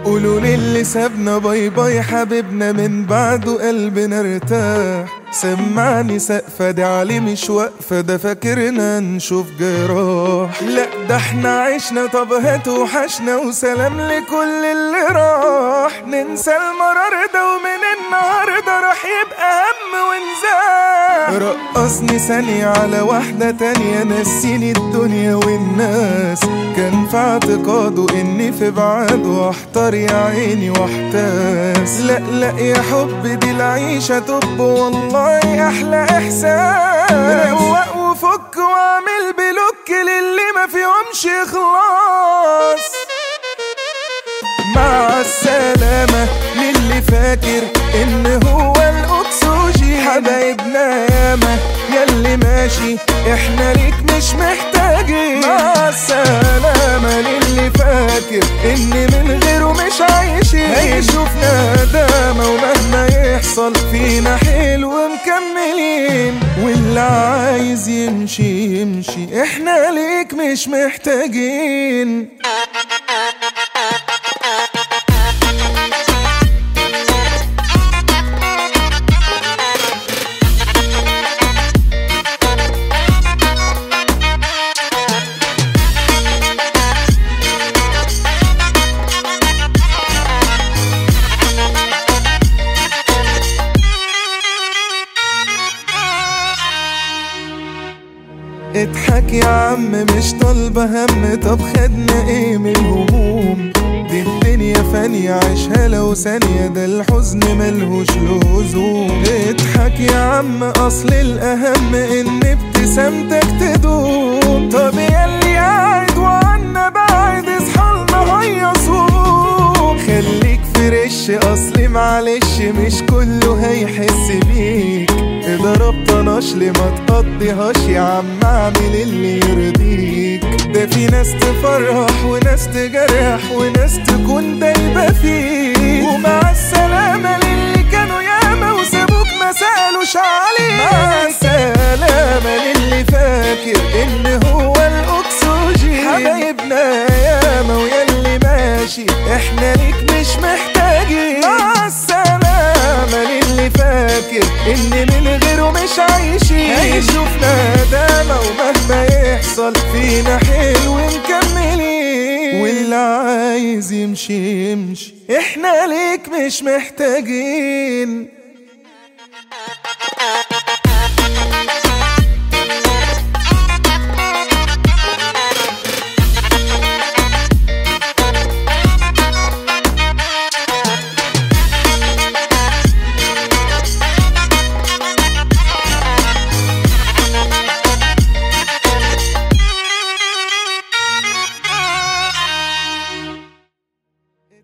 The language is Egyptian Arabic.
قولوا للي سابنا باي باي حبيبنا من بعده قلبنا ارتاح سمعني سقفة دي عليه مش واقفة ده فاكرنا نشوف جراح لا ده احنا عشنا طب هات وحشنا وسلام لكل اللي راح ننسى المرار ده ومن النهاردة راح يبقى هم ونزاح رقصني ثانية على واحدة تانية نسيني الدنيا والناس كان في اعتقاده اني في بعاده احتار يا عيني واحتاس لا لا يا حب دي العيشة طب والله احلى احساس روق وفك واعمل بلوك للي ما فيهمش اخلاص مع السلامة للي فاكر ان هو الاكسجين حبايبنا ياما ياللي ماشي احنا ليك مش محتاجين مع السلامة للي فاكر ان من غيره مش عايشين هيشوفنا ندامة ومهما يحصل فينا حلو مكملين واللي عايز يمشي يمشي احنا ليك مش محتاجين اضحك يا عم مش طالبة هم طب خدنا ايه من الهموم دي الدنيا فانية عيشها لو ثانية ده الحزن ملهوش لزوم اضحك يا عم اصل الاهم ان ابتسامتك تدوم طب ياللي قاعد وعنا بعد اصحالنا هيا صوم خليك فريش اصل معلش مش كله هيحس بيك ضربت نشل ما تقضيهاش يا عم اعمل اللي يرضيك ده في ناس تفرح وناس تجرح وناس تكون دايبة فيك ومع السلامة للي كانوا ياما وسابوك ما سألوش عليك مع السلامة للي فاكر ان هو الاكسجين حبايبنا ياما وياللي ماشي احنا ليك مش محتاجين مع السلامة للي فاكر ان من غيره مش عايشين هيشوفنا ندامة ومهما يحصل فينا حلو مكملين واللي عايز يمشي يمشي احنا ليك مش محتاجين